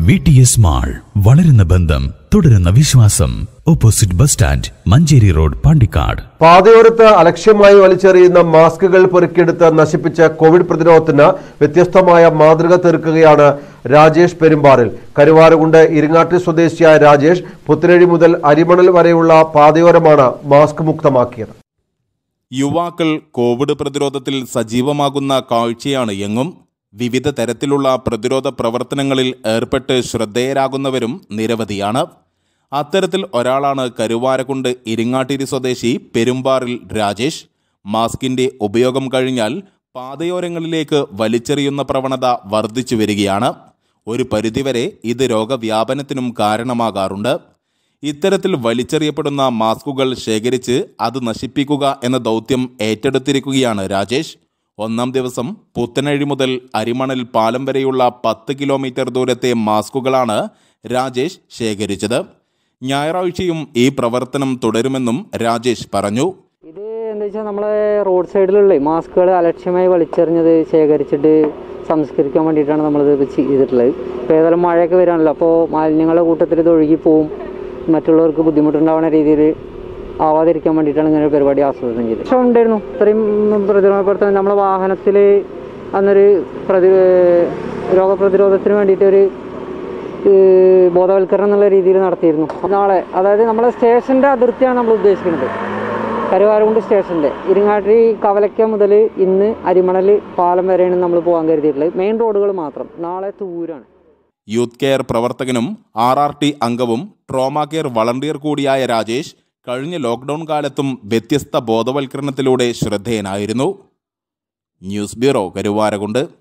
V T S mall വളരുന്ന ബന്ധം തുടരുന്ന വിശ്വാസം opposite bus stand Manjeri road Pandikkad പാതയോരത്ത് അലക്ഷ്യമായി വലിച്ചെറിയുന്ന മാസ്കുകൾ പെറുക്കിയെടുത്ത് നശിപ്പിച്ച കോവിഡ് പ്രതിരോധത്തിന് വ്യത്യസ്തമായ മാതൃക തീർക്കുകയാണ് രാജേഷ് പെരുമ്പാറിൽ കരുവാരകുണ്ട് ഇരിങ്ങാട്ടി സ്വദേശിയായ രാജേഷ് പുത്തനഴി മുതൽ അരിമണൽ വരെയുള്ള പാതയോരമാണ് മാസ്ക് മുക്തമാക്കിയത് യുവാക്കൾ കോവിഡ് പ്രതിരോധത്തിൽ സജീവമാകുന്ന കാഴ്ചയാണ് എങ്ങും വിവിധ തരത്തിലുള്ള പ്രതിരോധ പ്രവർത്തനങ്ങളിൽ ഏർപ്പെട്ട് ശ്രദ്ധേയരാകുന്നവരും നിരവധിയാണ് അത്തരത്തിൽ ഒരാളാണ് കരുവാരക്കുണ്ട് ഇരിങ്ങാട്ടിരി സ്വദേശി പെരുമ്പാറിൽ രാജേഷ് മാസ്കിന്റെ ഉപയോഗം കഴിഞ്ഞാൽ പാതയോരങ്ങളിലേക്ക് വലിച്ചെറിയുന്ന പ്രവണത വർദ്ധിച്ചു വരികയാണ് ഒരു പരിധിവരെ ഇത് രോഗവ്യാപനത്തിനും കാരണമാകാറുണ്ട് ഇത്തരത്തിൽ വലിച്ചെറിയപ്പെടുന്ന മാസ്കുകൾ ശേഖരിച്ച് അത് നശിപ്പിക്കുക എന്ന ദൗത്യം ഏറ്റെടുത്തിരിക്കുകയാണ് രാജേഷ് ഒന്നാം ദിവസം പുത്തനഴി മുതൽ അരിമണൽ പാലം വരെയുള്ള പത്ത് കിലോമീറ്റർ ദൂരത്തെ മാസ്കുകളാണ് രാജേഷ് ശേഖരിച്ചത് ഞായറാഴ്ചയും ഈ പ്രവർത്തനം തുടരുമെന്നും രാജേഷ് പറഞ്ഞു ഇത് എന്താ വെച്ചാൽ നമ്മളെ റോഡ് സൈഡിലുള്ള മാസ്കുകൾ അലക്ഷ്യമായി വലിച്ചെറിഞ്ഞത് ശേഖരിച്ചിട്ട് സംസ്കരിക്കാൻ വേണ്ടിയിട്ടാണ് നമ്മളിത് ഇപ്പൊ ചെയ്തിട്ടുള്ളത് ഇപ്പോൾ ഏതായാലും മഴയൊക്കെ വരാണല്ലോ അപ്പോൾ മാലിന്യങ്ങളുടെ കൂട്ടത്തിൽ ഇത് ഒഴുകി പോവും മറ്റുള്ളവർക്ക് ബുദ്ധിമുട്ടുണ്ടാവുന്ന രീതിയിൽ ആവാതിരിക്കാൻ വേണ്ടിയിട്ടാണ് ഇങ്ങനെ ഒരു പരിപാടി ആസ്വാദനം ചെയ്തത് പക്ഷേ ഉണ്ടായിരുന്നു ഇത്രയും പ്രതിരോധ പ്രവർത്തനം നമ്മളെ വാഹനത്തിൽ അന്നൊരു പ്രതി രോഗപ്രതിരോധത്തിന് വേണ്ടിയിട്ടൊരു ഏഹ് ബോധവൽക്കരണം എന്നുള്ള രീതിയിൽ നടത്തിയിരുന്നു നാളെ അതായത് നമ്മളെ സ്റ്റേഷൻ്റെ അതിർത്തിയാണ് നമ്മൾ ഉദ്ദേശിക്കുന്നത് കരുവാരകുണ്ട് സ്റ്റേഷൻ്റെ ഇരിങ്ങാട്ടി കവലയ്ക്ക മുതൽ ഇന്ന് അരിമണൽ പാലം വരെയാണ് നമ്മൾ പോകാൻ കരുതിയിട്ടുള്ളത് മെയിൻ റോഡുകൾ മാത്രം നാളെ തൂരാണ് യൂത്ത് കെയർ പ്രവർത്തകനും ആർ ആർ ടി അംഗവും ട്രോമ കെയർ വളണ്ടിയർ കൂടിയായ രാജേഷ് കഴിഞ്ഞ ലോക്ക്ഡൌൺ കാലത്തും വ്യത്യസ്ത ബോധവൽക്കരണത്തിലൂടെ ശ്രദ്ധേയനായിരുന്നു ന്യൂസ് ബ്യൂറോ കരുവാരകുണ്ട്